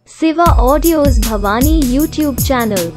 Siva Audios Bhavani YouTube channel.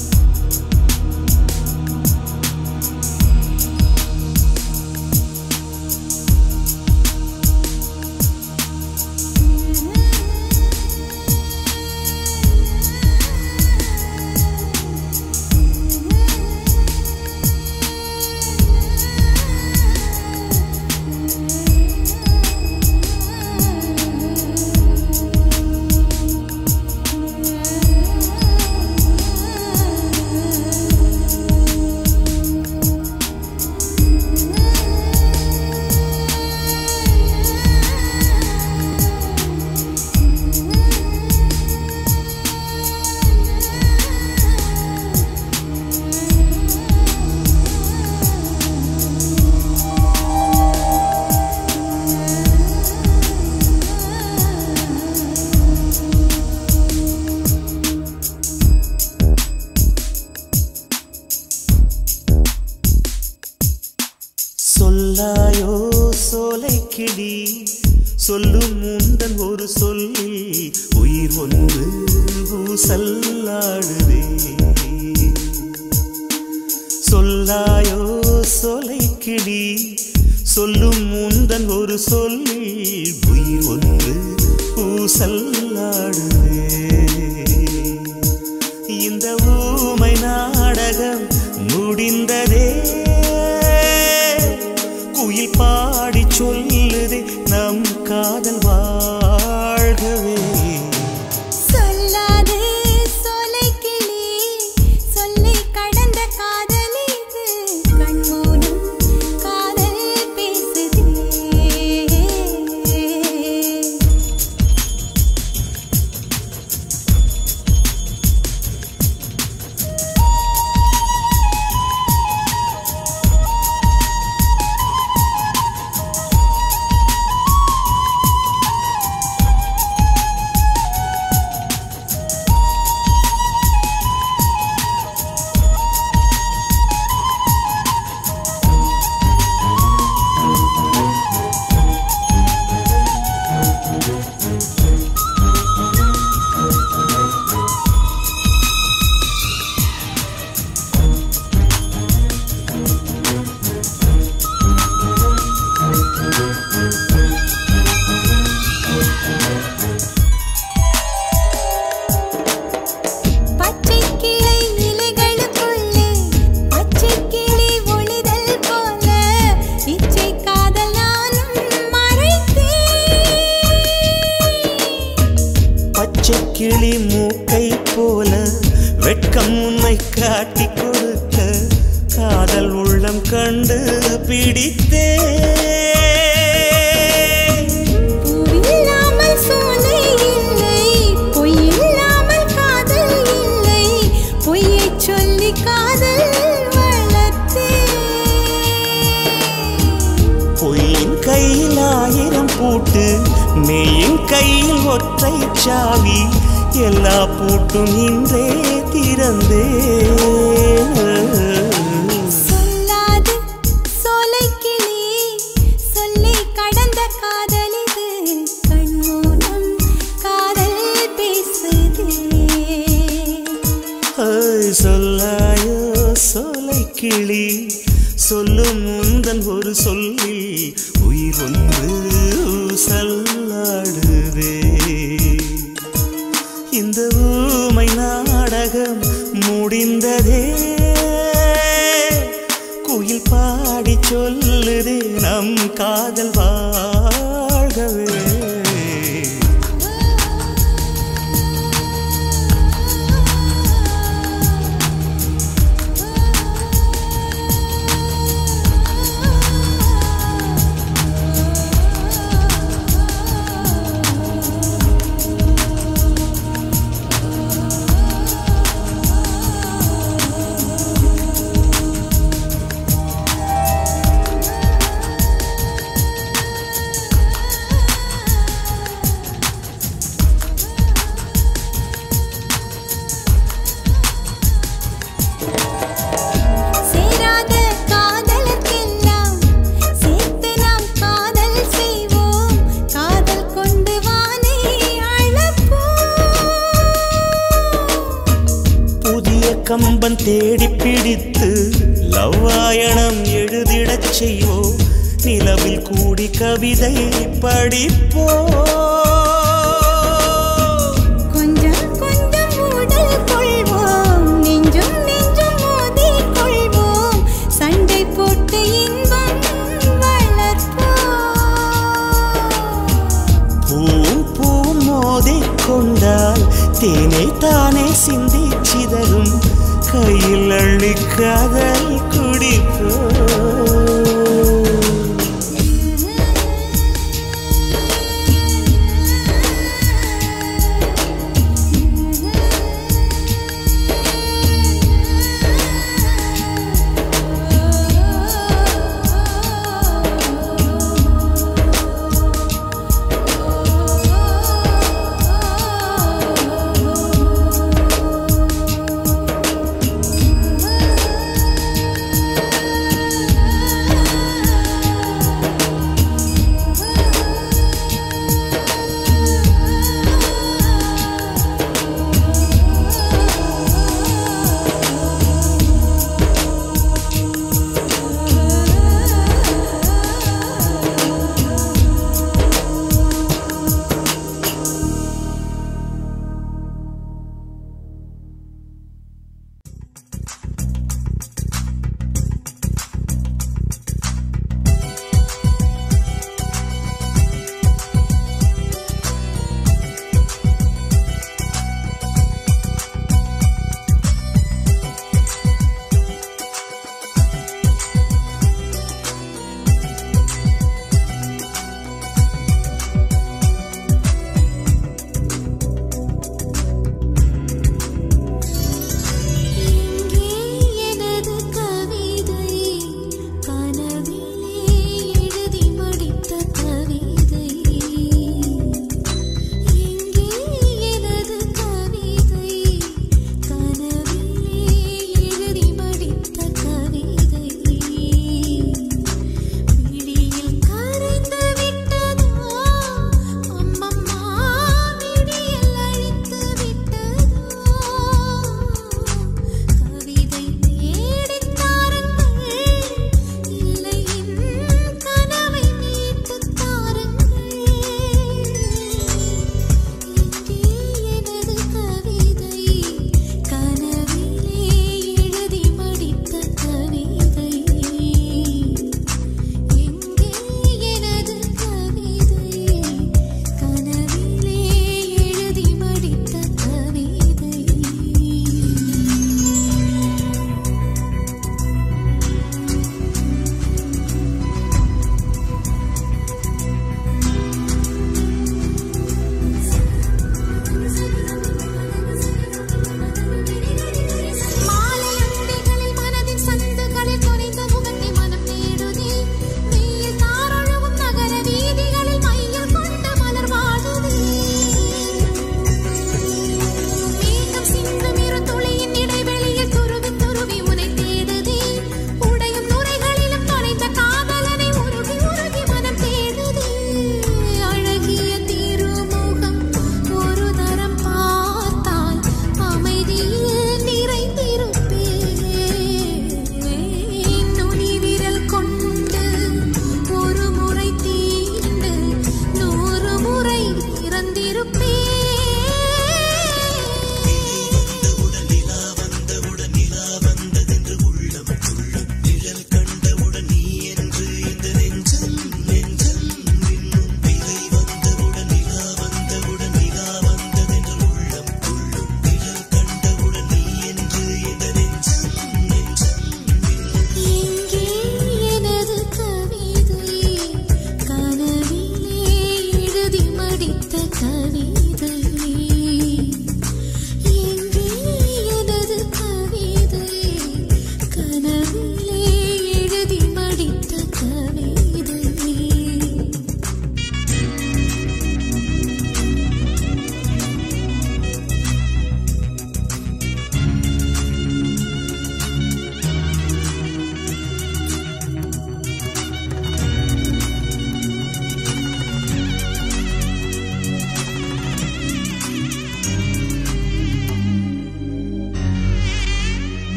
சொல்லாயோ சோலை கிளி சொல்லும் முந்தன் ஒரு சொல்லி உயிர் ஒன்று ஊசல்லாடுதே சொல்லாயோ சோலை கிளி சொல்லும் முந்தன் ஒரு சொல்லி உயிர் ஒன்று ஊசல்லாடுதே இந்த ஊமை நாடகம் முடிந்ததே குயில் பாடி சொல்லுதே நம் காதல் வாழ்கவே சொல்லாதே சோலைக்கிளி சொல்லி கடந்த காதல் இது கண்மூடும் காதல் பேசுதே பச்சை கிளை இலைகளுக்குள்ளே பச்சை கிளி ஒளிதல் போல இச்சை காதல் நானும் மறைத்தேன் பச்சை கிளி மூக்கை போல வெட்கம் உன்னை காட்டி கொடுக்க காதல் உள்ளம் கண்டு பிடித்தே பூவில்லாமல் சோலை இல்லை பொய்யில்லாமல் காதல் இல்லை பொய்யைச் சொல்லி காதல் வளர்த்தேன் பொய்யின் கையில் ஆயிரம் பூட்டு மெய்யின் கையில் ஒற்றை சாவி எல்லா பூட்டும் இன்றே திறந்தே சொல்லாது சோலைக்கிளி சொல்லி கடந்த காதல் இது கண்மூலம் காதல் பேசுதே ஹாய், சொல்லாயோ சோலை கிளி சொல்லும் முந்தன் ஒரு சொல்லி உயிர் ஒன்று சல்லாடுதே இந்த ஊமை நாடகம் முடிந்ததே குயில் பாடி சொல்லுதே நம் காதல் வாழ்கவே கம்பன் தேடி பிடித்து லவ்வாயணம் எழுதிடச் செய்வோ நிலவில் கூடி கவிதை படிப்போ கொஞ்சம் கொஞ்சம் உடல் கொள்வோம் நெஞ்சும் நெஞ்சும் மோதிக் கொள்வோம் சண்டை போட்டு இன்பம் வளர்ப்போம் பூவும் பூவும் மோதிக் கொண்டால் தேனை தானே சிந்தி சிதறும் கையில் அள்ளி காதல் குடிப்போ ஆ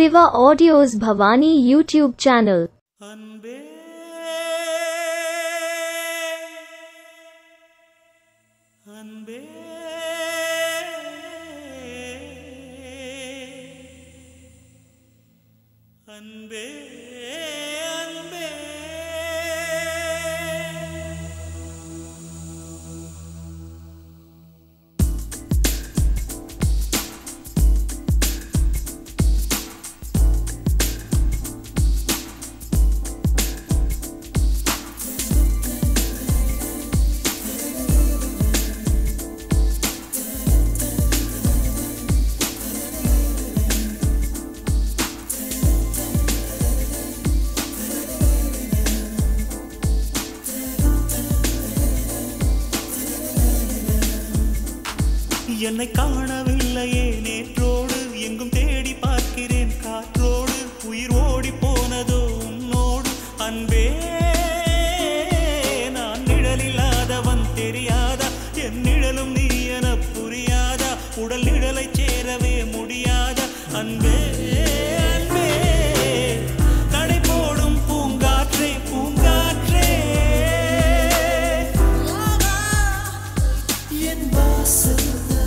Siva Audios Bhavani YouTube channel. அன்பே அன்பே அன்பே அன்பே என்னை காணவில்லையே நேற்றோடு எங்கும் தேடி பார்க்கிறேன் காற்றோடு உயிர் ஓடி போனதோ உன்னோடு அன்பே நான் நிழலில்லாதவன் தெரியாதா என் நிழலும் நீ என புரியாதா உடல் நிழலை சேரவே முடியாதா அன்பே அன்பே நடை போடும் பூங்காற்றே பூங்காற்றே என் வாசல்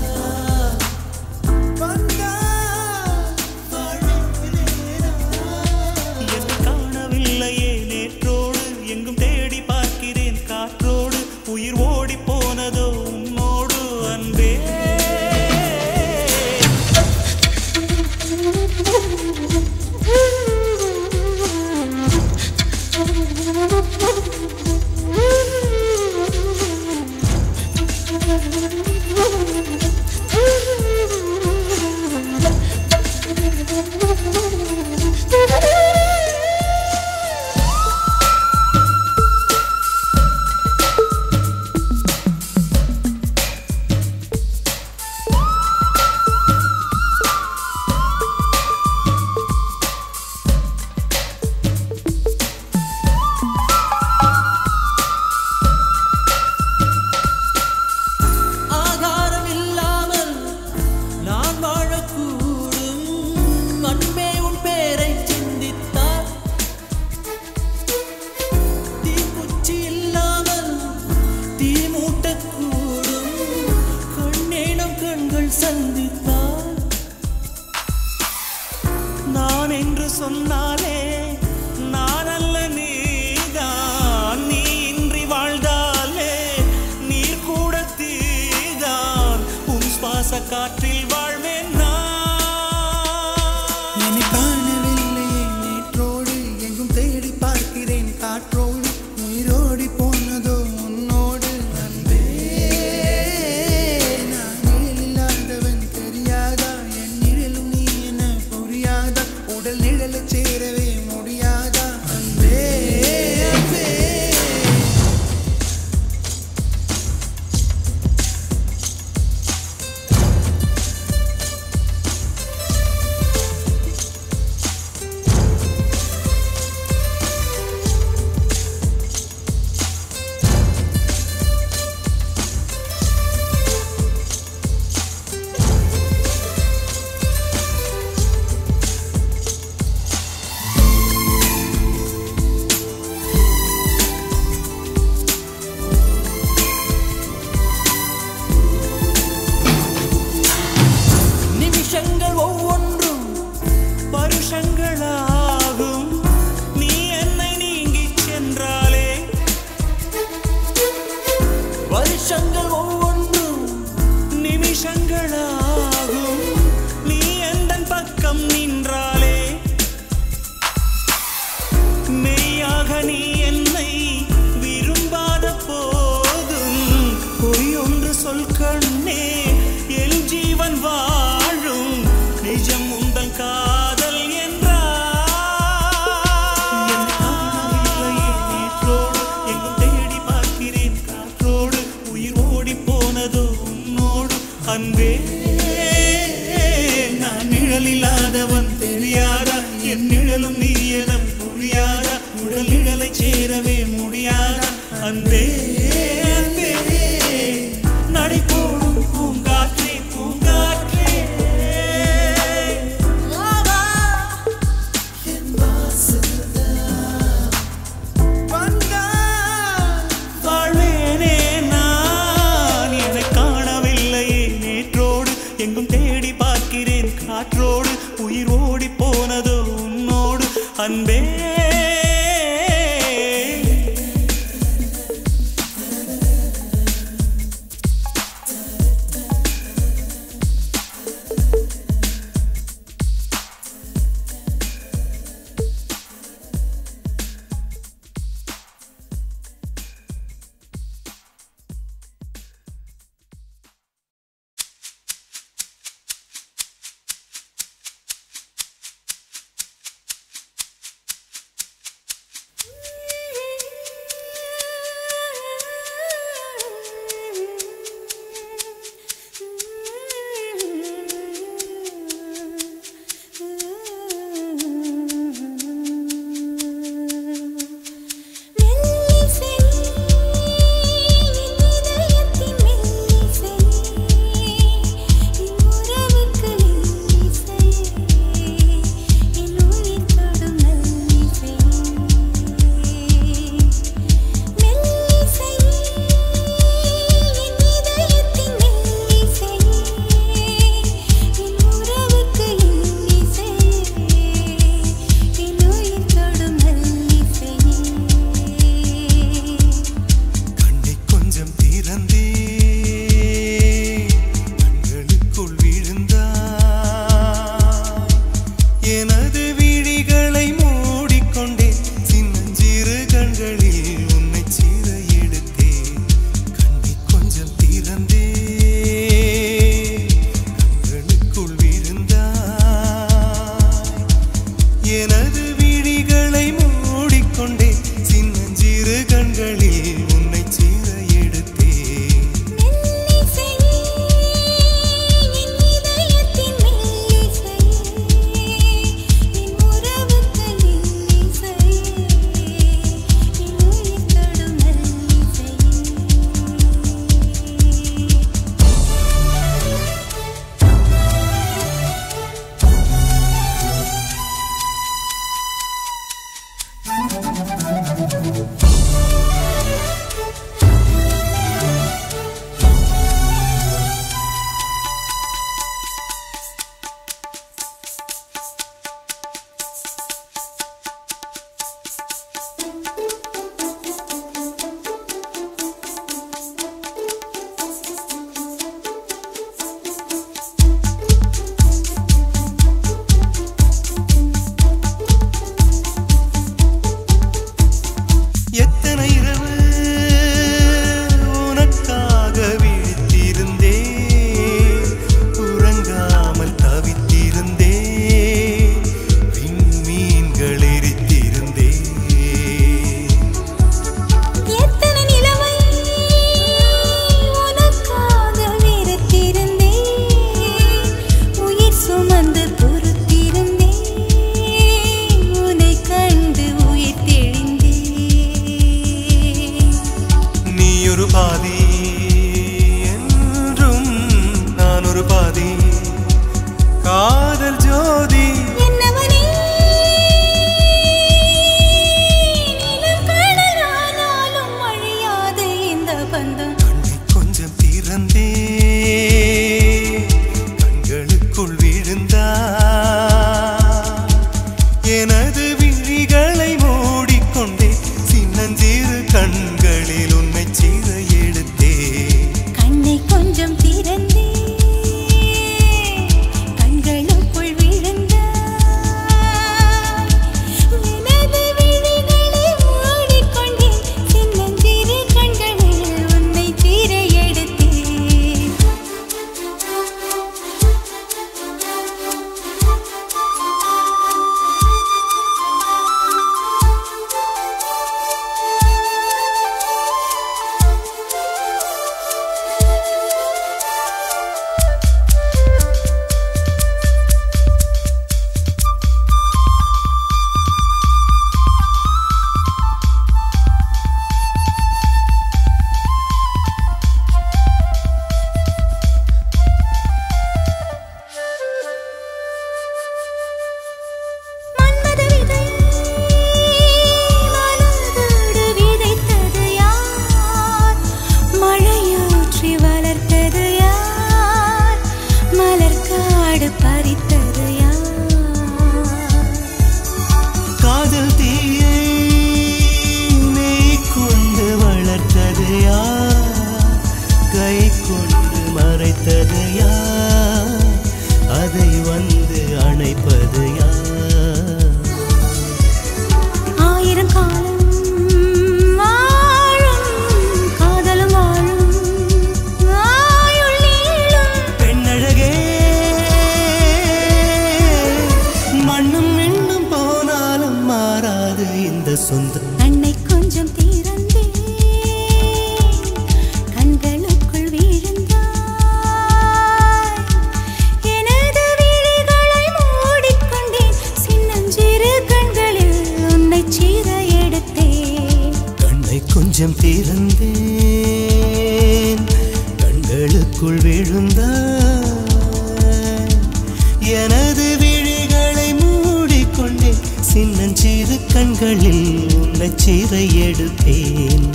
என்னை காணவில்லையே நேற்றோடு எங்கும் தேடி பார்க்கிறேன் காற்றோடு உயிர் ஓடி போனதோ உன்னோடு அன்பே ஆகாரம் இல்லாமல் நான் வாழக்கூடும் அன்பே உன் பேரை சிந்தித்தார் தீக்குச்சி இல்லாமல் தீ மூட்டக்கூடும் கண்ணேனம் கண்கள் சந்தித்தார் நான் என்று சொன்னாலே நான் அல்ல நீதான் நீ இன்றி வாழ்ந்தாலே நீர் கூட தீதான் உன் சுவாச காற்றில் வாழ்வேன் நான் என்னை காணவில்லையே நேற்றோடு எங்கும் தேடி பார்க்கிறேன் காற்றோடு உயிரோடி போனதோ உன்னோடு அன்பே நான் நிழல் இல்லாதவன் தெரியாதா என் நிழலும் நீ என புரியாதா உடல் நிழலை சேரவே முடியாதா அன்பே அன்பே நிமிஷங்கள் ஒவ்வொன்றும் வருஷங்களாகும் நீ என்னை நீங்கிச் சென்றாலே வருஷங்கள் ஒவ்வொன்றும் நிமிஷங்களாகும் நீ எந்தன் பக்கம் நின்றாலே மெய்யாக நீ என்னை விரும்பாத போதும் பொய் ஒன்று சொல் கண்ணே என் ஜீவன் வாழும் நிஜம் உந்தன் காதல் நேற்றோடு எங்கும் தேடி பார்க்கிறேன் காற்றோடு உயிர் ஓடி போனதோ உன்னோடு அன்பே நான் நிழலில்லாதவன் தெரியாதா என் நிழலும் நீ என புரியாதா உடல் நிழலை சேரவே முடியாதா அன்பே அன்பே நடை போடும் பூங்காற்றே பூங்காற்றே அன்பே மெல்லிசை என் இதயத்தின் மெல்லிசை என் உறவுக்கு மெல்லிசை என் உயிர் தொடும் மெல்லிசை மெல்லிசை என் இதயத்தின் மெல்லிசை என் உறவுக்கு மெல்லிசை என் உயிர் தொடும் மெல்லிசை கண்ணை கொஞ்சம் திறந்தே கண்களுக்குள் விழுந்தாய் எனது விழிகளை மூடிக்கொண்டே சின்னஞ்சிறு கண்களில் உன்னை சீர எடுத்தேன் கண்ணை கொஞ்சம் திறந்தே கண்களுக்குள் விழுந்தாய் எனது விழிகளை மூடிக்கொண்டே சின்னஞ்சிறு கண்களில் உன்னை சீர எடுத்தேன் மெல்லிசை என் இதயத்தின் மெல்லிசை என் உறவுக்கு மெல்லிசை என் உயிர் தொடும் மெல்லிசை எத்தனை இரவு உனக்காக விழித்திருந்தேன் உறங்காமல் தவித்திருந்தேன் விண்மீன்கள் எரித்திருந்தேன் எத்தனை நிலவை உனக்காக வெறுத்திருந்தேன் உயிர் சுமந்து பொறுத்திருந்தேன் உன்னை கண்டு உயிர் தெளிந்தேன் நீ ஒரு பாதி என்றும் நான் ஒரு பாதி காதல் ஜோதி என்னவனே நிலம் கடல் ஆனாலும் அழியாத இந்த பந்தம் கண்ணை கொஞ்சம் திறந்தே கண்களுக்குள் விழுந்தா எனது விழிகளை மூடிக்கொண்டே சின்னஞ்சிறு கண்களில் உன்னை சீர எடுத்தே திறந்தேன் கண்களுக்குள் விழுந்தாய் எனது விழிகளை மூடிக்கொண்டேன் சின்னஞ்சிறு கண்களில் உன்னை சிறை எடுத்தேன்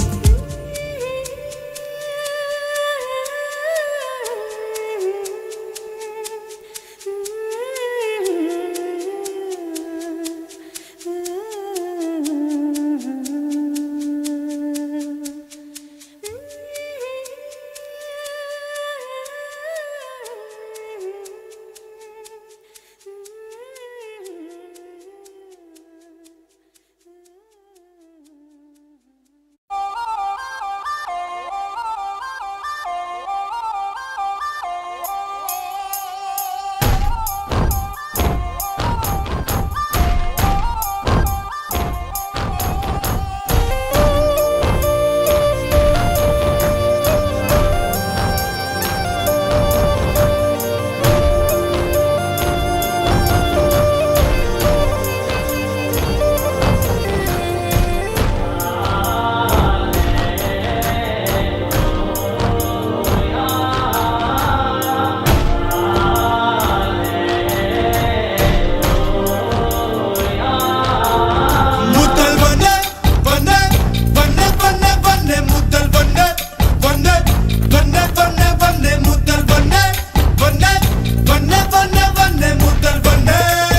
முதல் வண்ண வண்ண வண்ண வண்ண வண்ண முதல் வண்ண வண்ண வண்ண வண்ண வண்ண முதல் வண்ண வண்ண வண்ண வண்ண வண்ண முதல் வண்ண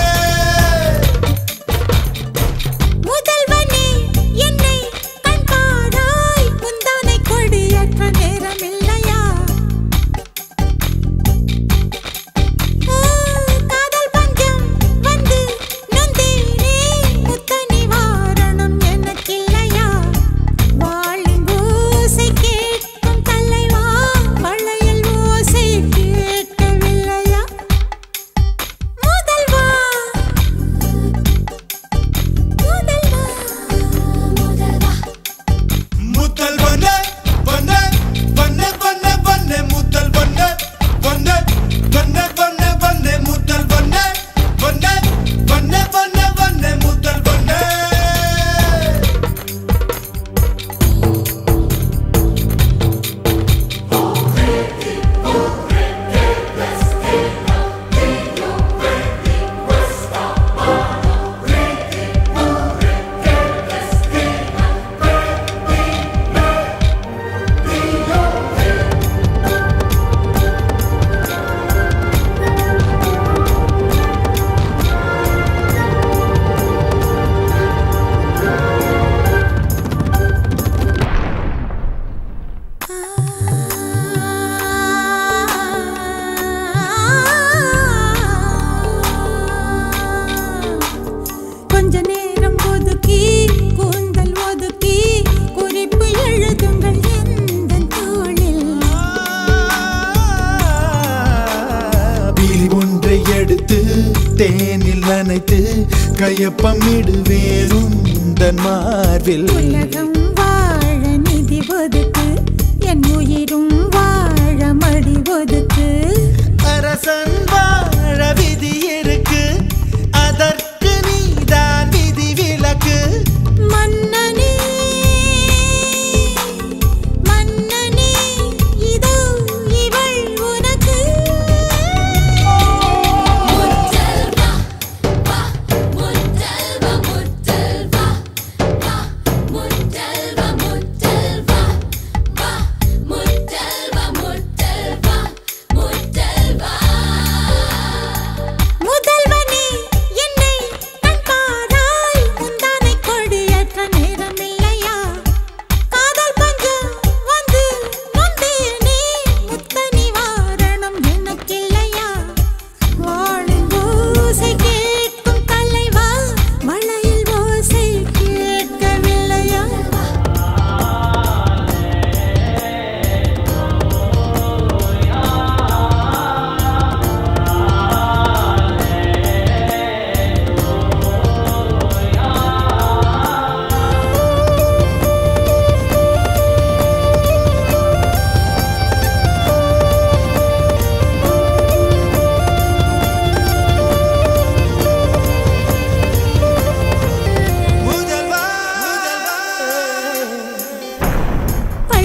முதல்வனே என்னை கண்பாராய் முந்தானை கொடியற்ற நேரமில்லையா ஆ, காதல் பஞ்சம் வந்து நொந்தேனே முத்த நிவாரணம் எனக்கில்லையா வாளின் ஓசை கேட்கும் தலைவா வளையல் ஓசை கேட்கவில்லையா முதல்வா முதல்வா முதல்வா முதல் வண்ண வண்ண வண்ண வண்ண வண்ண முதல் வண்ண வண்ண வண்ண வண்ண வண்ண முதல் வண்ண வண்ண வண்ண வண்ண வண்ண முதல் வண்ண கொஞ்ச நேரம் ஒதுக்கி கூந்தல் ஒதுக்கி குறிப்பு எழுதுங்கள் எந்த தோளில் பிரி ஒன்றை எடுத்து தேனில் நனைத்து கையப்பம் இடுவேன் உந்தன் மார்பில் உலகம் வாழ நிதி ஒதுக்கு என் உயிரும் வாழ மடி ஒதுக்கு அரசன் வாழ விதி இருக்கு அதற்கு நீதான் விதி விலக்கு மன்னனே மன்னனே இதோ இவள் உனக்கு முத்தல்வா வா முத்தல்வா முத்தல்வா வா முத்தல்வா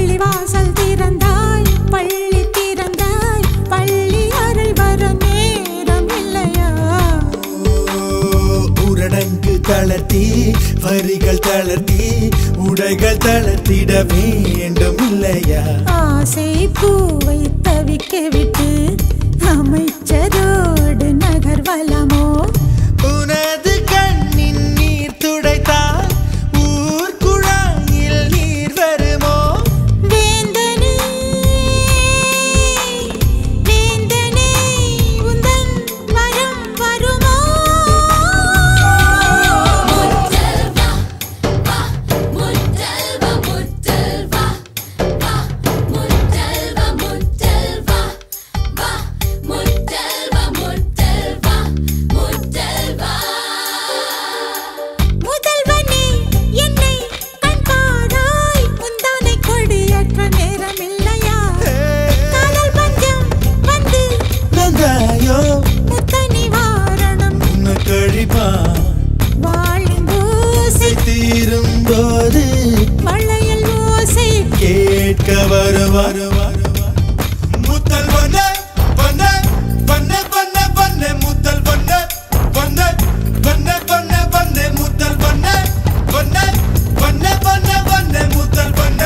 பள்ளிவாசல் திறந்தாய் பள்ளி திறந்தாய் பள்ளி அறை வர நேரம் இல்லையா உரடங்கு தளர்த்தி வரிகள் தளர்த்தி உடைகள் தளர்த்திட வேண்டும் இல்லையா ஆசை பூவை தவிக்க விட்டு அமைச்சரோடு நகர்வலமோ உனது கண்ணின் நீர் துடைத்தால் ஊர் குழாயில் நீர் வருமோ வேந்தனே வேந்தனே உந்தன் வரம் வருமோ முத்தல்வா வா முத்தல்வா முத்தல்வா வா முத்தல்வா முத்தல்வா வா முத்தல்வா முத்தல்வா முத்தல்வா முதல்வனே என்னை கண்பாராய் முந்தானை கொடியற்ற நேரம் இல்லையா காதல் பஞ்சம் வந்து வந்தாயோ முத்த நிவாரணம் உன்னை கழிப்பான் வாழின் ஓசை தீரும் போது மழையில் ஓசை கேட்க வருவார் முத்தல் வண்ண வண்ண வண்ண வண்ண வண்ண முத்தல் வண்ண வண்ண வண்ண வண்ண வண்ண முத்தல் வண்ண வண்ண வண்ண வண்ண வண்ண முத்தல் வண்ண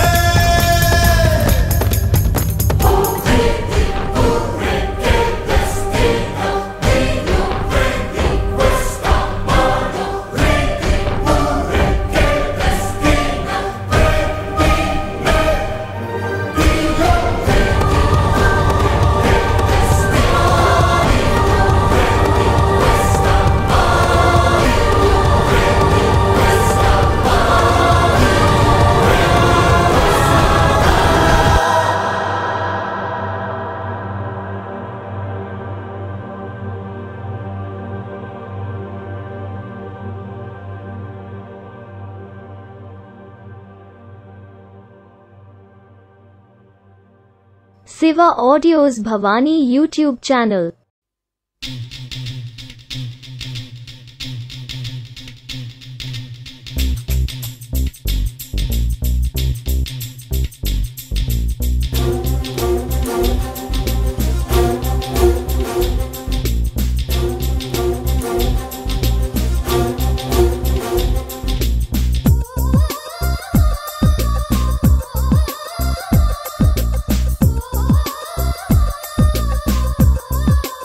Siva Audios Bhavani YouTube channel. ஆ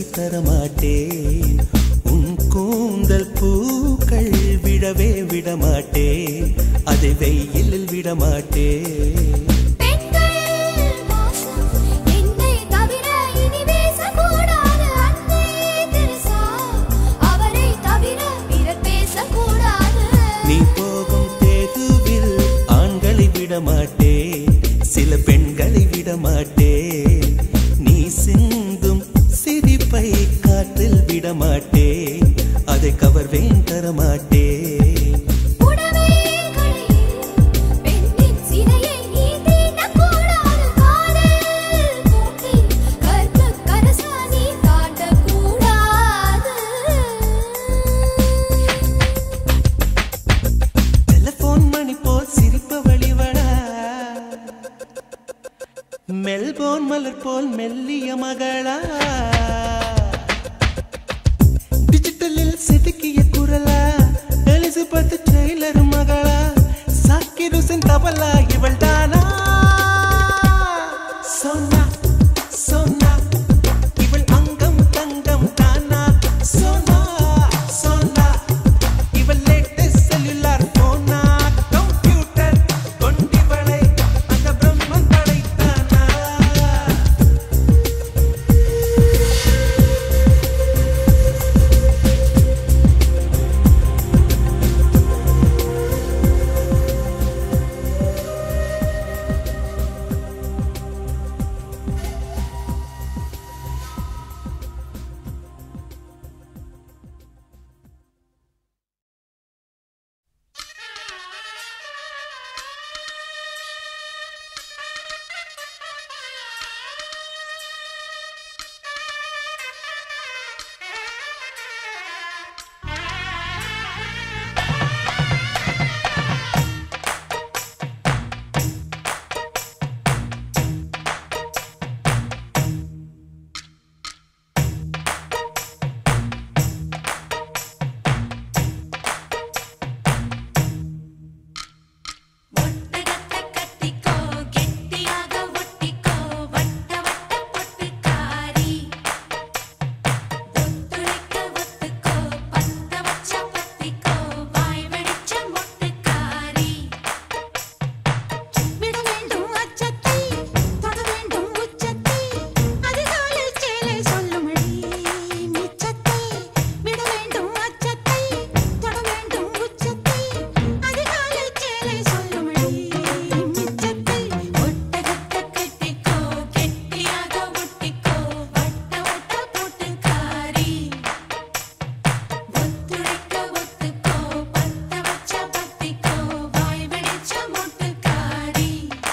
தரமாட்டேன் உன் கூந்தல் பூக்கள் விடவே விடமாட்டேன் அதை வெயிலில் விடமாட்டேன் பெண்கள் மோசம் என்னை தவிர இனி பேசக்கூடாது அன்னை தெரசா அவரை தவிர பிறர் பேசக்கூடாது நீ போகும் தேதுவில் ஆண்களை விடமாட்டேன் சில பெண்களை விடமாட்டேன் நீ சிந்தும் சிரிப்பை காற்றில் விடமாட்டேன் அதை கவர்வேன் தரமாட்டேன் உடவே களையில் பெண்ணின் சிறையை நீ தீண்டக்கூடாது காதல் கூட்டில் கற்பு கரசா நீ தாண்டக்கூடாது டெலிபோன் மணி போல் சிரிப்பு வழிவடா மெல்போன் மலர் போல் மெல்லிய மகளா டிஜிட்டலில் செதுக்கிய குரலா எலிசபெத் டெய்லர் மகளா சாக்கிர் ஹுசேன் தபலா இவள் தானா சோனா சோனா இவள் அங்கம் தங்கம் தானா சோனா சோனா இவள் லேட்டஸ்ட் செல்லுலார் போனா கம்ப்யூட்டர் கொண்டிவளை அந்த பிரம்மன் படைத்தானா ஒட்டகத்தை கட்டிக்கோ கெட்டியாக ஒட்டிக்கோ வட்ட வட்ட பொட்டுக்காரி ஒத்துழைக்க ஒத்துக்கோ பத்த வச்ச பத்திக்கோ வாய் வெடிச்ச மொட்டுக்காரி விட வேண்டும் அச்சத்தை தொட வேண்டும் உச்சத்தை அதிகாலை சேலை சொல்லுமடி மிச்சத்தை விட வேண்டும் அச்சத்தை தொட வேண்டும் உச்சத்தை அதிகாலை சேலை சொல்லுமடி மிச்சத்தை ஒட்டகத்தை கட்டிக்கோ கெட்டியாக ஒட்டிக்கோ வட்ட வட்ட பொட்டுக்காரி ஒத்துழைக்க ஒத்துக்கோ பத்த வச்ச பத்திக்கோ வாய் வெடிச்ச மொட்டுக்காரி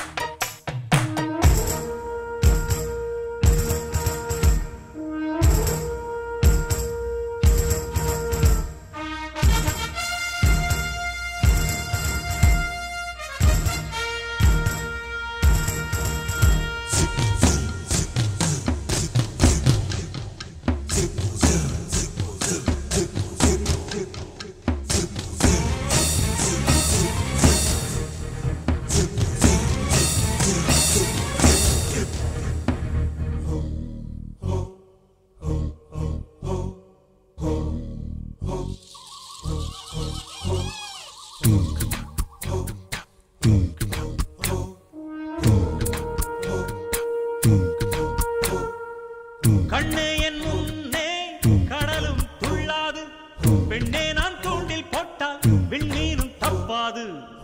கண்ணே என் முன்னே கடலும் துள்ளாது பெண்ணே நான் தூண்டில் போட்டால் விண்ணீரும் தப்பாது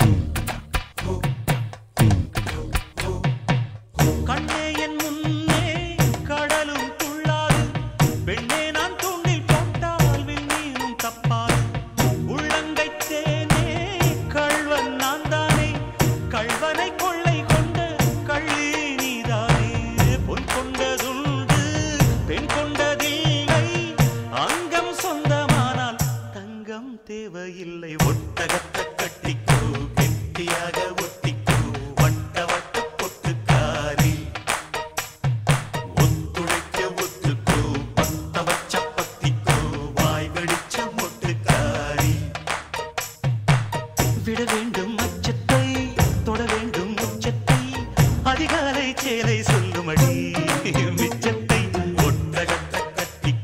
கண்ணே என் முன்னே கடலும் துள்ளாது பெண்ணே நான் தூண்டில் போட்டால் விண்ணீரும் தப்பாது உள்ளங்கை தேனே கள்வன் நான் தானே கள்வனை கொள்ளை கொண்ட கள்ளி நீதானே பொன் கொண்டதுண்டு பெண் கொண்டதில்லை அங்கம் சொந்தமானால் தங்கம் தேவையில்லை ஒட்டகத்தை கட்டிக்கோ கெட்டியாக ஒட்டிக்கோ வட்ட வட்ட பொட்டுக்காரி ஒத்துழைக்க ஒத்துக்கோ பத்த வச்ச பத்திக்கோ வாய் வெடிச்ச மொட்டுக்காரி விட வேண்டும் அச்சத்தை தொட வேண்டும் உச்சத்தை அதிகாலை சேலை சொல்லுமடி மிச்சத்தை ஒட்டகத்தை கட்டிக்கோ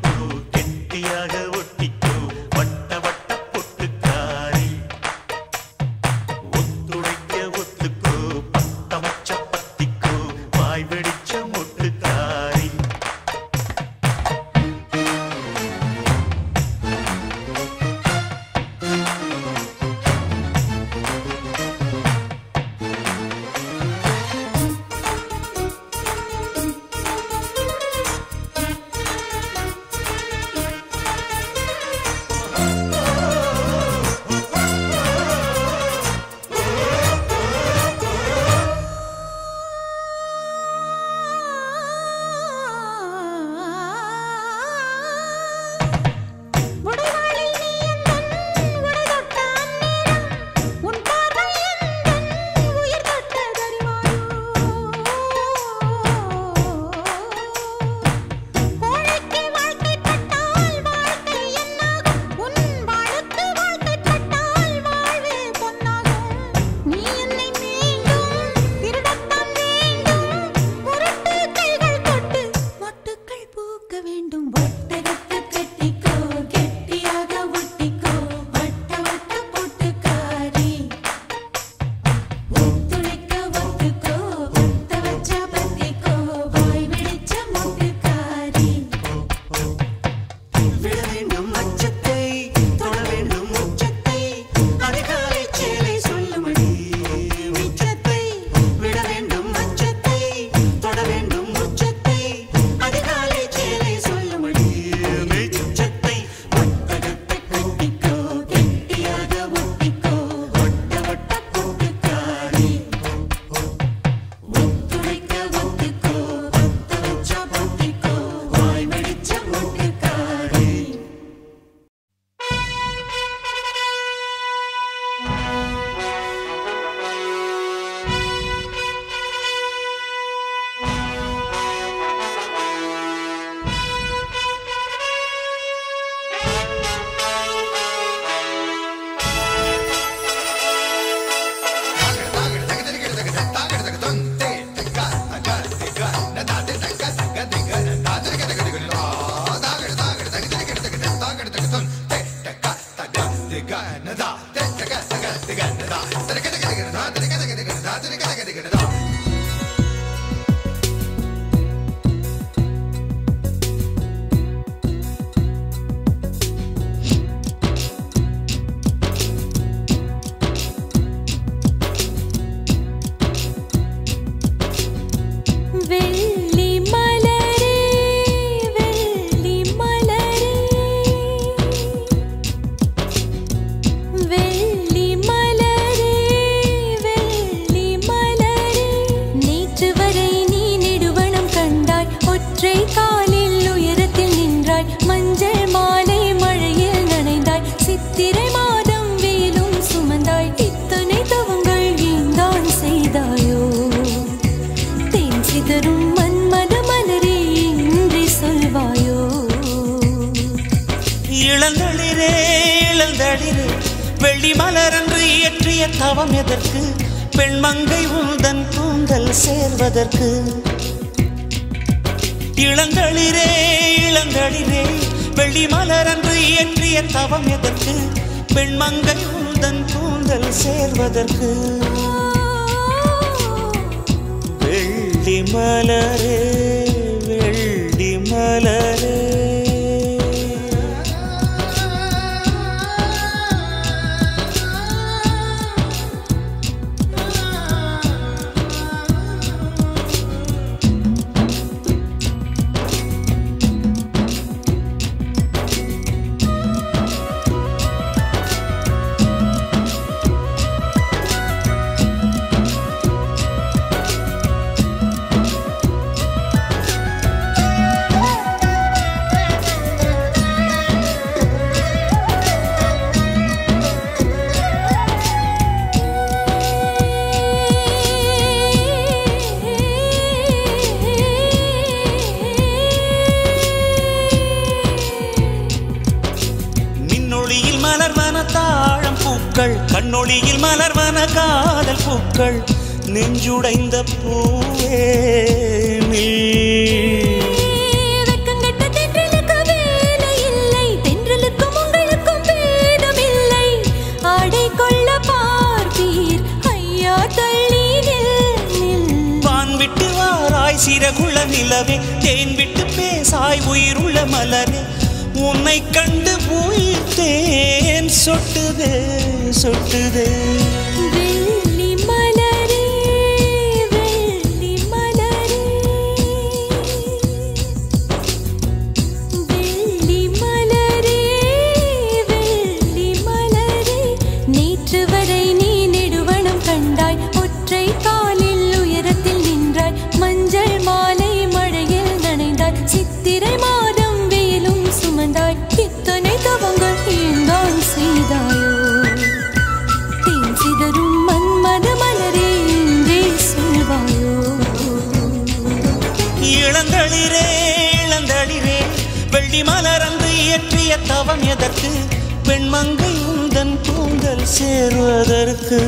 மஞ்சள் மாலை மழையில் நனைந்தாய் சித்திரை மாதம் வேலும் சுமந்தாய் இத்தனை தவங்கள் ஏந்தான் செய்தாயோ தேன் சிதறும் மன்மத மலரே இன்றி சொல்வாயோ இளந்தளிரே இளந்தளிரே வெள்ளி மலரன்று இயற்றிய தவம் எதற்கு பெண்மங்கை உந்தன் கூந்தல் சேர்வதற்கு இளந்தளிரே இளந்தளிரே வெள்ளி மலரன்று இயற்றிய தவம் எதற்கு பெண்மங்கை உந்தன் கூந்தல் சேர்வதற்கு வெள்ளி மலரே வெள்ளி மலரே மின்னொளியில் மலர்வன தாழம் பூக்கள் கண்ணொளியில் மலர்வன காதல் பூக்கள் நெஞ்சுடைந்த பூவே நீ. வெட்கங்கெட்ட தென்றலுக்கு வேலை இல்லை தென்றலுக்கும் உங்களுக்கும் பேதமில்லை ஆடை கொள்ள பார்ப்பீர் ஐயா தள்ளி நில் நில் வான் விட்டு வாராய் சிறகுள நிலவே தேன் விட்டு பேசாய் உயிருள்ள மலரே உன்னை கண்டு உயிர் தேன் சொட்டுதே சொட்டுதே வெள்ளி மலரே வெள்ளி மலரே வெள்ளி மலரே வெள்ளி மலரே நேற்று வரை நீ நெடுவனம் கண்டாய் ஒற்றை காலில் உயரத்தில் நின்றாய் மஞ்சள் மாலை மழையில் நனைந்தாய் சித்திரை மாதம் வேலும் சுமந்தாய் இத்தனை தவங்கள் ஏந்தான் செய்தாயோ தேன் சிதறும் மன்மத மலரே என்றே சொல்வாயோ இளந்தளிரே இளந்தளிரே வெள்ளி மலரன்று இயற்றிய தவம் எதற்கு பெண்மங்கை உந்தன் கூந்தல் சேருவதற்கு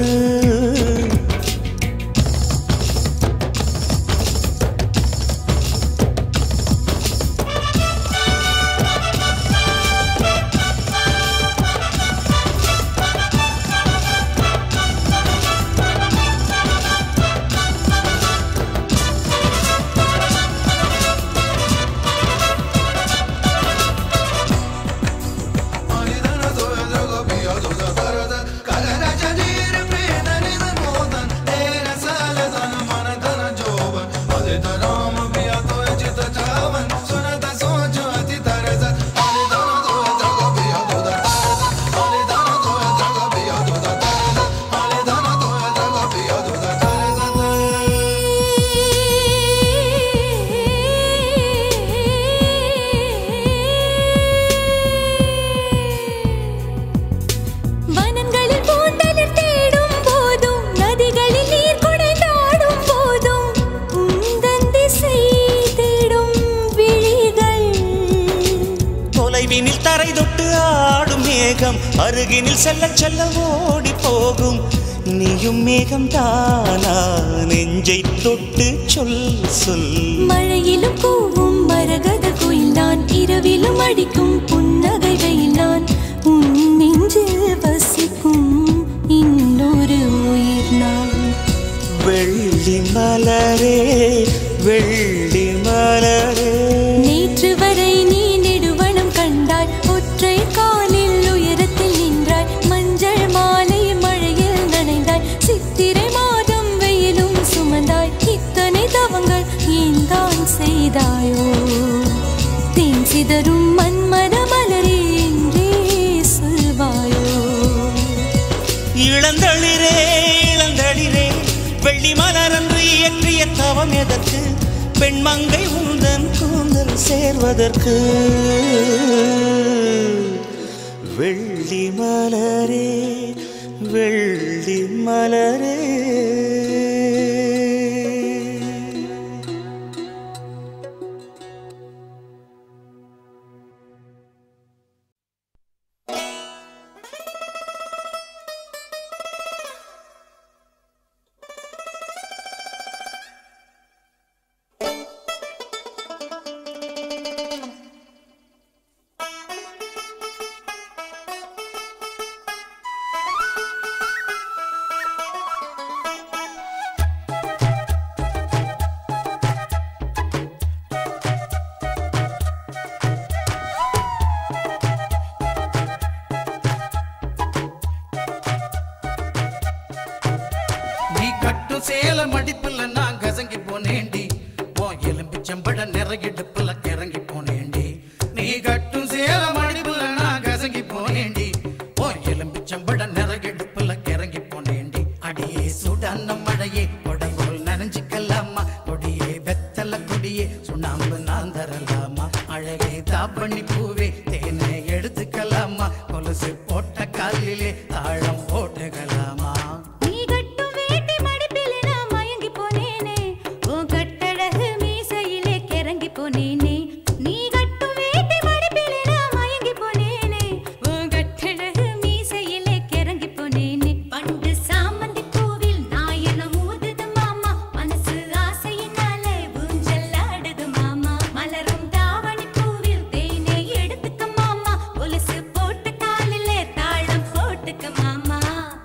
வனங்களில் பூந்தளிர் தேடும் போதும் நதிகளில் நீர் குடைந்தாடும் போதும் உந்தன் திசை தேடும் விழிகள் தொலைவினில் தரை தொட்டு ஆடும் மேகம் அருகினில் செல்ல செல்ல ஓடி போகும் நீயும் மேகம் தானா நெஞ்சை தொட்டு சொல் சொல் மழையிலும் கூவும் மரகத குயில் நான் இரவிலும் அடிக்கும் புன்னகை வெயில் நான் உன் நெஞ்சில் வசிக்கும் இன்னொரு உயிர் நான் வெள்ளி மலரே வெள்ளி மலரே நேற்று வரை நீ நெடுவனம் கண்டாய் ஒற்றை காலில் உயரத்தில் நின்றாய் மஞ்சள் மாலை மழையில் நனைந்தாய் சித்திரை மாதம் வெயிலும் சுமந்தாய் இத்தனை தவங்கள் ஏன் தான் செய்தாயோ தேன் சிதறும் மன்மத மலரே என்றே சொல்வாயோ இளந்தளிரே இளந்தளிரே வெள்ளி மலரன்று இயற்றிய தவம் எதற்கு பெண்மங்கை உந்தன் கூந்தல் சேர்வதற்கு வெள்ளி மலரே வெள்ளி மலரே நீ கட்டும் சேல மடிப்புல நான் கசங்கி போனேண்டி ஓ எலும்பிச்சம்பட நிறையிடுப்புல கிறங்கி போனேண்டி நீ கட்டும் சேல மடிப்புல நான் கசங்கி போனேண்டி ஓ எலும்பிச்சம்பட நிறையிடுப்புல கிறங்கி போனேண்டி அடியே சுடான மழையே கொடங்கோல் நனைஞ்சுக்கலாமா கொடியே வெத்தல கொடியே சுண்ணாம்பு நான் தரலாமா அழகே தாப்பண்ணி பூவே தேனை எடுத்துக்கலாமா கொலுசு போட்ட காலிலே தாழம் போட்டுக்கலாமா நீ கட்டும் வேட்டி மடிப்பிலே நான் மயங்கி போனேனே உன் கட்டழகு மீசையிலே கிறங்கி போனேனே நீ கட்டும் வேட்டி மடிப்பிலே நான் மயங்கி போனேனே உன் கட்டழகு மீசையிலே கிறங்கி போனேனே பண்டு சாமந்தி பூவில் நாயனம் ஊதுது மாமா மனசு ஆசையினாலே ஊஞ்சல் ஆடுது மாமா மலரும் தாவணி பூவில் தேனை எடுத்துக்க மாமா கொலுசு போட்ட காலிலே தாளம் போட்டுக்க மாமா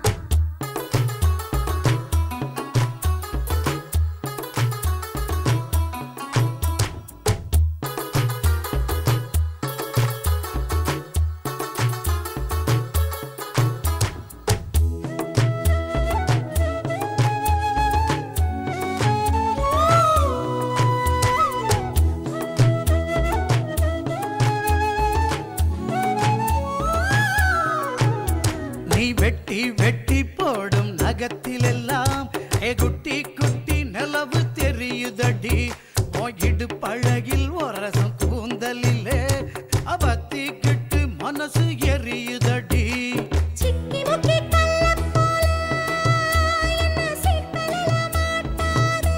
நீ வெட்டி வெட்டி போடும் நகத்திலெல்லாம் ஏ குட்டி குட்டி நிலவு தெரியுதடி போயிடு பழகில் ஒரசம் கூந்தலிலே அவத்திக்கிட்டு மனசு எரியுதடி சிக்கி முக்கி கள்ளப் போல என்ன சிப்பலில மாட்டாதே.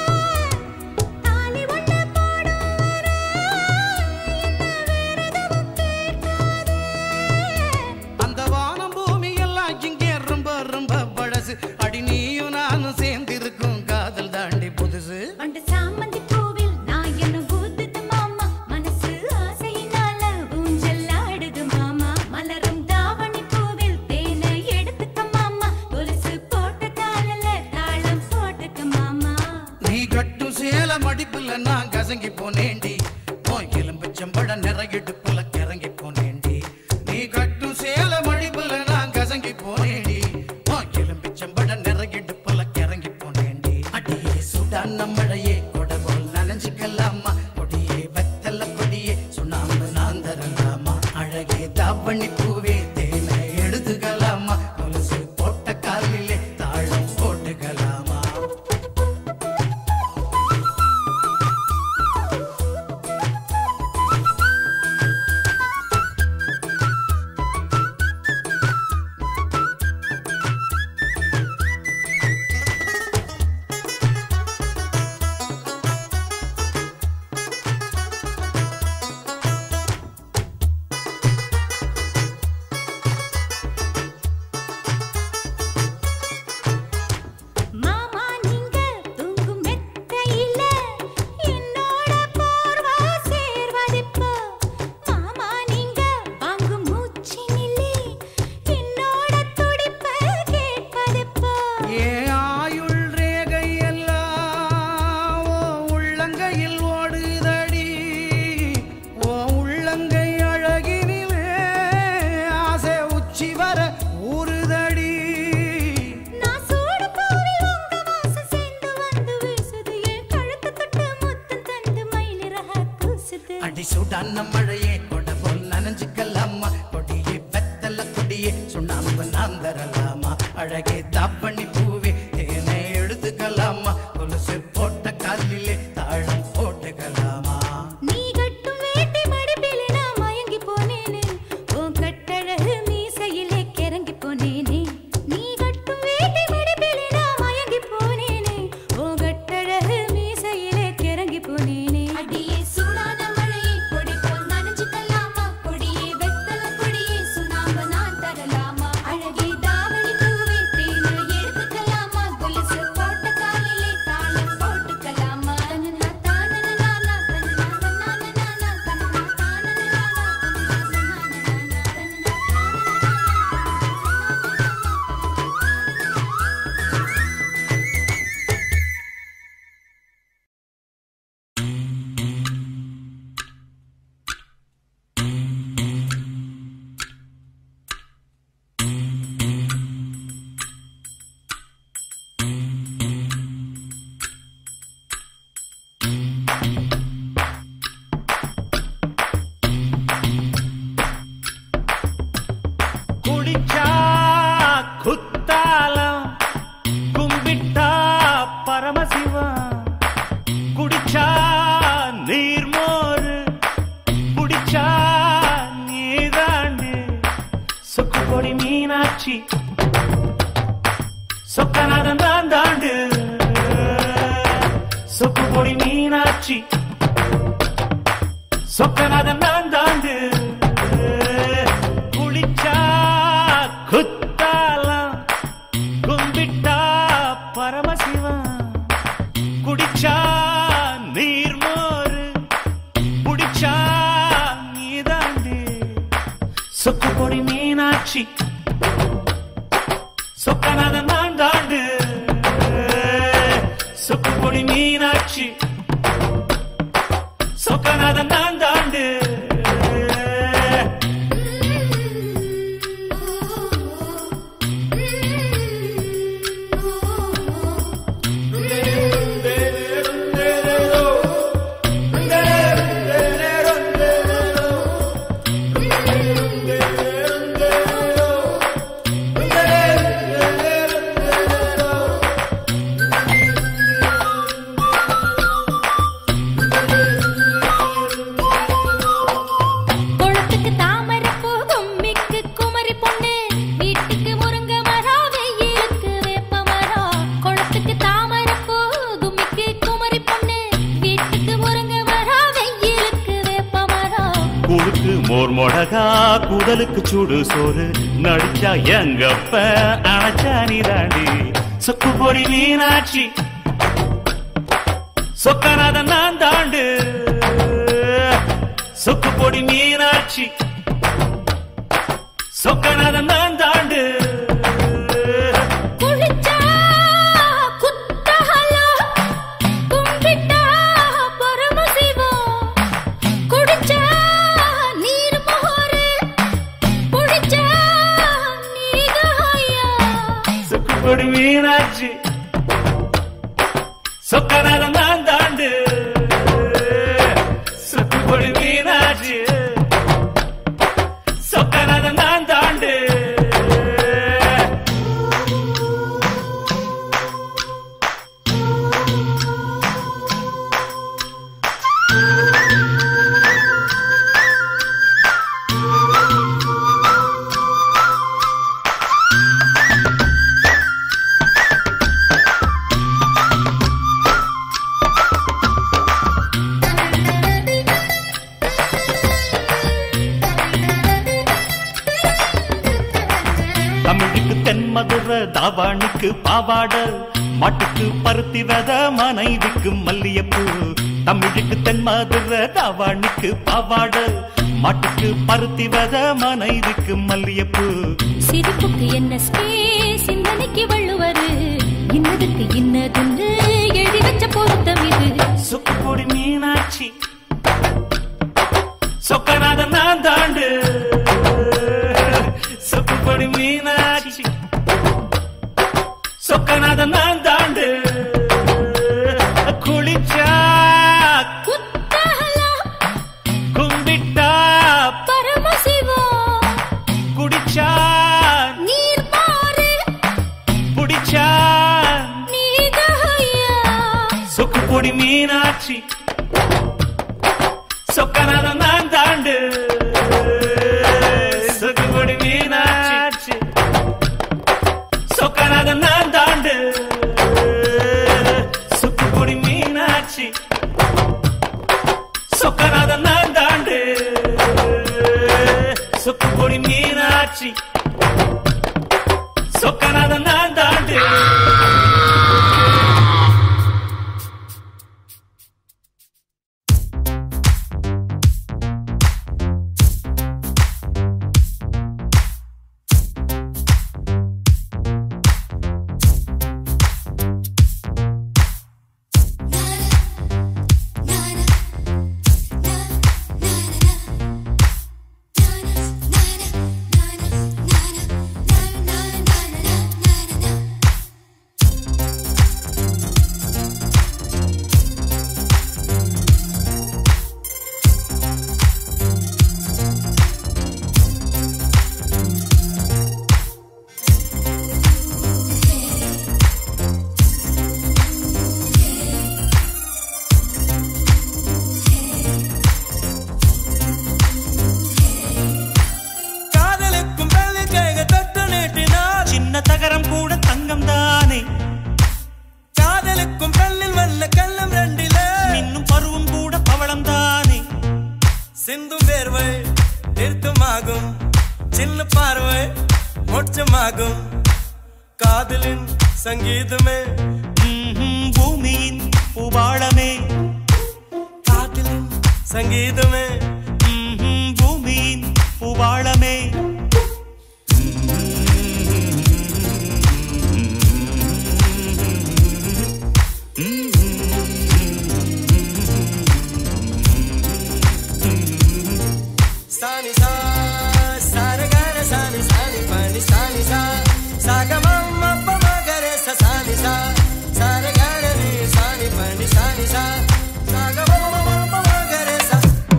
தாலி ஒண்ணு போடும் வரை என்ன வேறெதுவும் கேட்காதே. அந்த வானம் பூமி எல்லாம் இங்கே ரொம்ப ரொம்ப பழசு அடி நீயும் நானும் சேர்ந்திருக்கும் காதல் தாண்டி புதுசு பண்டு சாமந்தி பூவில் நாயனும் ஊதுது மாமா. மனசு ஆசையினால ஊஞ்சல் ஆடுது மாமா. மலரும் தாவணி பூவில் தேனை எடுத்துக்க மாமா. கொலுசு போட்ட காலில தாளம் போட்டுக்க மாமா நீ கட்டும் சேல மடிப்புல நான் கசங்கி போனேண்டி உன் எலும்புச்சம்பட நிறையிடுப்புல கிறங்கி போனேண்டி நீ கட்டும் சேல மடிப்புல நான் கசங்கி போனேண்டி உன் எலும்புச்சம்பட நிறையிடுப்புல கிறங்கி போனேண்டி அடியே சுடான மழையே கொடபோல் நனைஞ்சுக்கலாமா கொடியே வெத்தல கொடியே சுண்ணாம்பு நான் தரலாமா அழகே தாவணி பூவே தேனை எடுத்துக்கலாமா கொலுசு போட்ட காலிலே தாழம் போட்டுக்கலாமா மாமா நீங்க தூங்கும் மெத்தையில என்னோட போர்வ சேர்வதிப்போ மாமா நீங்க வாங்கும் மூச்சினிலே என்னோட துடிப்ப கேட்பதிப்போ ஏன் ஆயுள் ரேகை எல்லாம் ஓ உள்ளங்கையில் ஓடுதடி ஓ உள்ளங்கை அழகினிலே ஆசை உச்சி வர ஊறுதடி நான் சூடு பூவில் உங்க வாசம் சேர்ந்து வந்து வீசுது என் கழுத்து தொட்டு முத்தம் தந்து மயிலிறக கூசுது அடி சுடான மழையே கொட போல் நனைஞ்சுக்கலாமா கொடியே வெத்தல கொடியே சுண்ணாம்பு நான் தரலாமா அழகே தாப்பண்ணி பூவே தேனை எடுத்துக்கலாமா கொலுசு போட்ட காலிலே தாழம் போட்டுக்கலாமா நீ சொக்குபொடி மீனாட்சி சொக்கநாதன் தான் தாண்டு சொக்குபொடி மீனாட்சி சொக்கநாதன் தான் தாண்டு குளிச்சா குத்தாலம் கும்பிட்டா பரமசிவன் குடிச்சா நீர்மோரு புடிச்சா நீதாண்டு சொக்கு பொடி மீனாட்சி சொக்கநாதன் நான் தாண்டு சொக்கு பொடி மீனாட்சி சொக்கநாதன் நான் தாண்டு குளத்துக்கு தாமரை பூ கும்மிக்கு குமரி பொண்ணு வீட்டுக்கு முருங்க மரம் வெயிலுக்கு வேப்ப மரம் குளத்துக்கு தாமரை பூ கும்மிக்கு குமரி பொண்ணு வீட்டுக்கு முருங்க மரம் வெயிலுக்கு வேப்ப மரம் கூழுக்கு மோர் மொடகா குடலுக்கு சூடு சோறு நடிச்சா எங்கப்ப அணைச்சா நீதாண்டி சொக்கு பொடி மீனாட்சி சொக்கநாதன் நான் தாண்டு சொக்கு பொடி மீனாட்சி சொக்கநாதன் நான் தாண்டு குளிச்சா குத்தஹலம் கும்பிட்டா பரமசிவம் குடிச்சா நீர் மோரு புடிச்சா நீதாயா சொக்கு பொடி மீனாட்சி சொக்கநாதன் நான் தாண்டு சொக்கு பொடி மீனாட்சி சொக்கநாதன் நான் தாண்டு தமிழுக்கு தென்மதுர தாவாணிக்கு பாவாட மாட்டுக்கு பருத்தி வித மனைவிக்கு மல்லியப்பூ தமிழுக்கு தென்மதுர தாவாணிக்கு பாவாட மாட்டுக்கு பருத்தி வித மனைவிக்கு மல்லியப்பூ சிரிப்புக்கு என்ன ஸ்பேஸ் சிந்தனைக்கு வள்ளுவரு இன்னதுக்கு இன்னதுன்னு எழுதி வச்ச பொருத்தம் இது சுக்கு பொடி மீனாட்சி சொக்கநாதன் நான் தாண்டு சுக்கு பொடி மீனாட்சி சொக்கநாதன் நான் தாண்டு குளிச்சா குத்தஹலம் கும்பிட்டா பரமசிவம் குடிச்சா நீர் மாறு புடிச்சா நீதாயா சொக்கு பொடி மீனாட்சி சொக்கநாதன் நான் தாண்டு சொக்கு பொடி மீனாட்சி சொக்கநாதன் நான் தாண்டு சொக்கு பொடி மீனாட்சி சொக்கநாதன் நான் தாண்டு சொக்கு பொடி மீனாட்சி சொக்கநாதன் நான் தாண்டு na na na na திருத்தமாகும் சின்ன பார்வை மோட்சமாகும் காதலின் சங்கீதமே ம்ஹும், பூமியின் பூபாளமே காதலின் சங்கீதமே ம்ஹும், பூமியின் பூபாளமே சானி சா சாரகார சானி சானி பனி சானி சா சாகமம் அப்ப மகரே ச சானி சா சாரகார நீ சானி பனி சானி சா சாகமம் அப்ப மகரே சா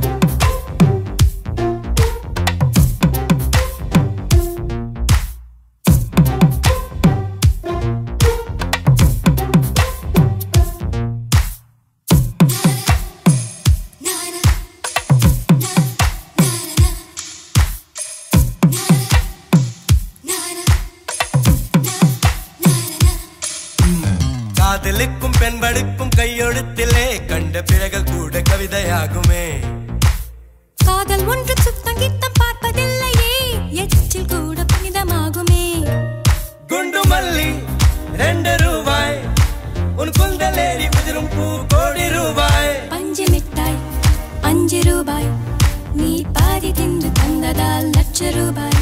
காதலுக்கும் பெண்படுக்கும் கையெழுத்திலே கண்ட பிறகு கூட கவிதையாகுமே காதல் ஒன்று சுத்தம் கித்தம் பார்ப்பதில்லையே எச்சில் கூட புனிதமாகுமே குண்டு மல்லி ரெண்டு ரூபாய் உன் குந்தலேறி உதிரும் பூ கோடி ரூபாய் பஞ்சு மிட்டாய் அஞ்சு ரூபாய் நீ பாதி தின்று தந்ததால் லட்ச ரூபாய்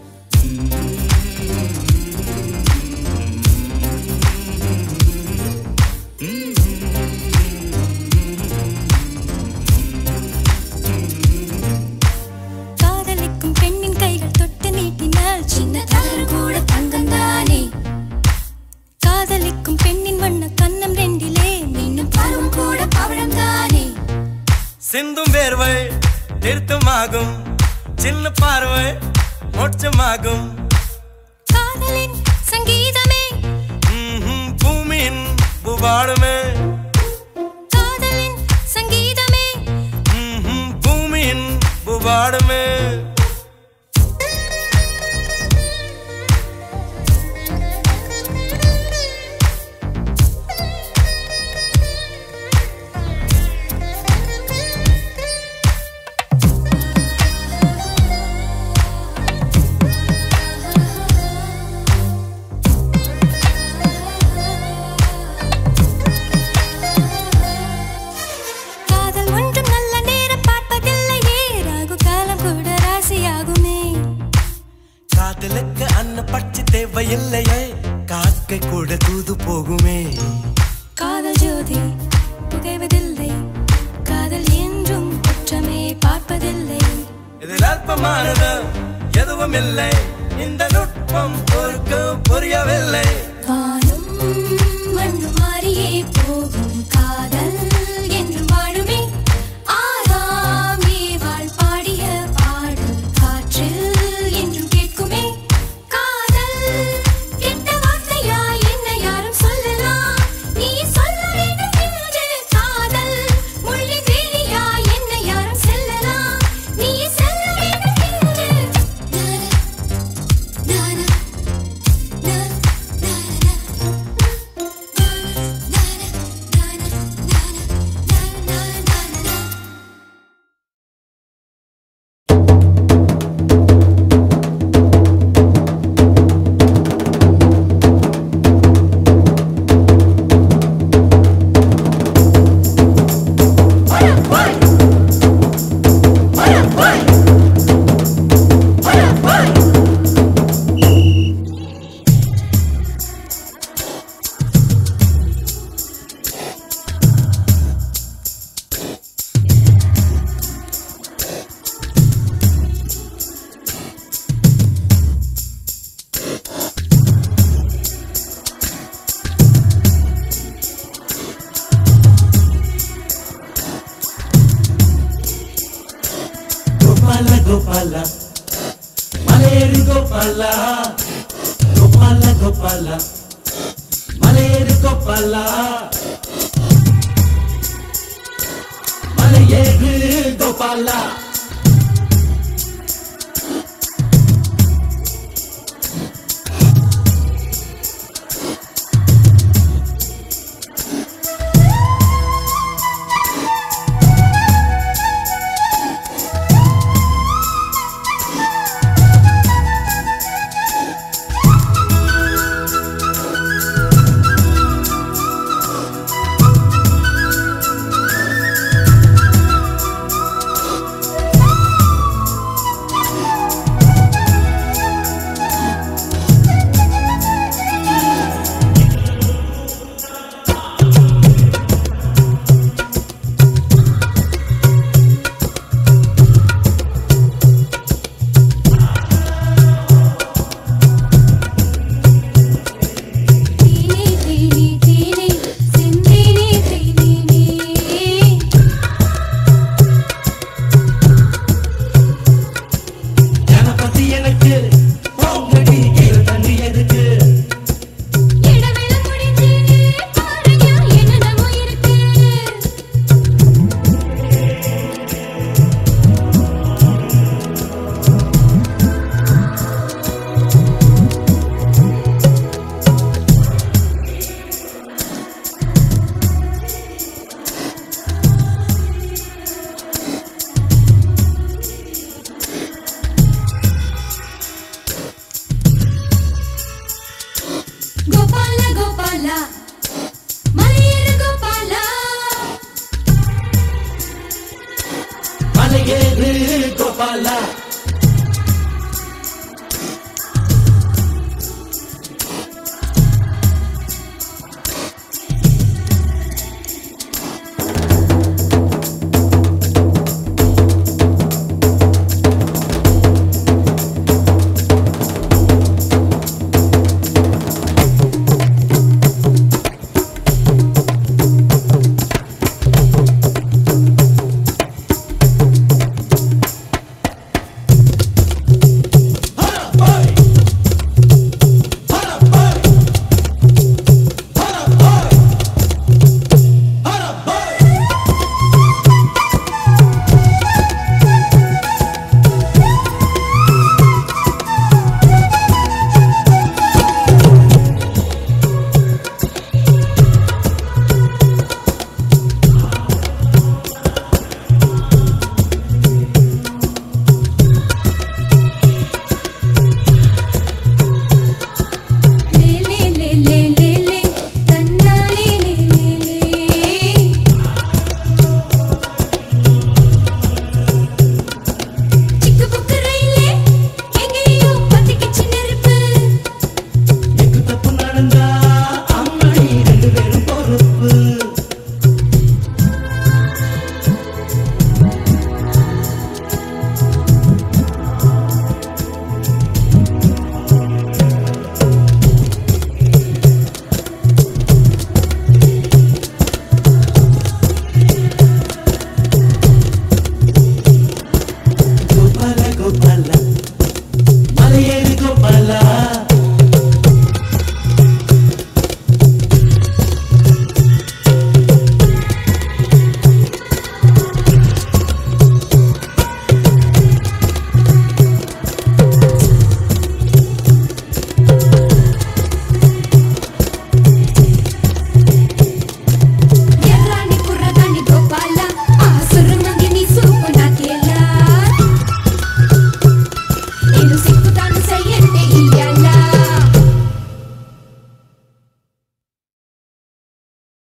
காதலிக்கும் பெண்ணின் கைகள் தொட்டு நீட்டினால் சின்ன தவறு கூட தங்கம்தானே காதலிக்கும் பெண்ணின் வண்ண கண்ணம் ரெண்டிலே மீண்டும் பருவம் கூட பவழம் தானே சிந்தும் வேர்வை திருத்தமாகும் சின்ன பார்வை மோட்சமாகும் காதலின் சங்கீதமே ம்ஹும், பூமியின் பூபாடுமே காதலின் சங்கீதமே ம்ஹும், பூமியின் பூபாடுமே காதல் ஒன்றும் நல்ல நேரம் பார்ப்பதில்லையே ராகு காலம் கூட ராசியாகுமே காதலுக்கு அன்ன பட்சி தேவையில்லையே காக்கை கூட தூது போகுமே காதல் ஜோதி புகைவதில்லை காதல் என்றும் குற்றமே பார்ப்பதில்லை இதில் அல்பமானது எதுவும் இல்லை இந்த நுட்பம் பொறுக்க புரியவில்லை வானும் மண்ணு மாறியே போகும் காதல் என்றும் வாழுமே ஆறாமே வாழ் பாடிய பாடல் காற்றில் என்றும் கேட்குமே காதல் கெட்ட வார்த்தையா என்ன யாரும் சொல்லலாம் நீ சொல்ல வேண்டும் என்று காதல் முள்ளி வேலியா என்ன யாரும் செல்லலாம் நீ செல்ல வேண்டும் என்று நானா ಗೋಪಾಲ ಗೋಪಾಲ ಮಲೆಯೇರಿ ಗೋಪಾಲ ಗೋಪಾಲ ಗೋಪಾಲ ಮಲೆಯೇರಿ ಗೋಪಾಲ ಮಲೆಯೇರಿ ಗೋಪಾಲ பசி எனக்கு போங்கடி ஈர தண்ணி எதுக்கு இடவேளை முடிஞ்சு பாருங்க என்னென்னமோ இருக்கு கோபால கோபால மலையேறு கோபால மலையேறு கோபாலா